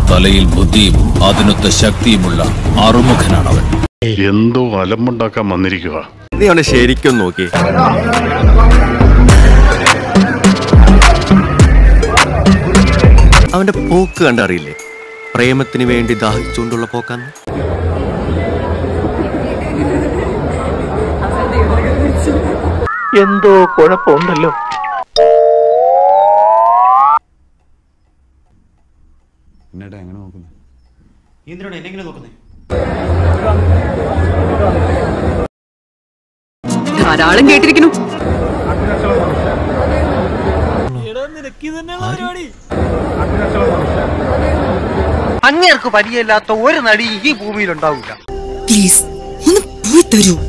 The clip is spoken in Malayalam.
തലയിൽ ബുദ്ധിയും അതിനൊത്ത ശക്തിയുമുള്ള അറുമുഖനാണവൻ എന്തോ അലമ്പുണ്ടാക്കാൻ വന്നിരിക്കുക നീ അവനെ ശരിക്കും നോക്കി അവന്റെ പോക്ക് കണ്ടറിയില്ലേ പ്രേമത്തിന് വേണ്ടി ദാഹിച്ചുകൊണ്ടുള്ള പോക്കാന്ന് എന്തോ കുഴപ്പമുണ്ടല്ലോ ധാരാളം കേട്ടിരിക്കുന്നു അങ്ങേർക്ക് പരിചയമില്ലാത്ത ഒരു നടി ഈ ഭൂമിയിൽ ഉണ്ടാവില്ല പ്ലീസ് ഒന്ന് പോയി തരൂ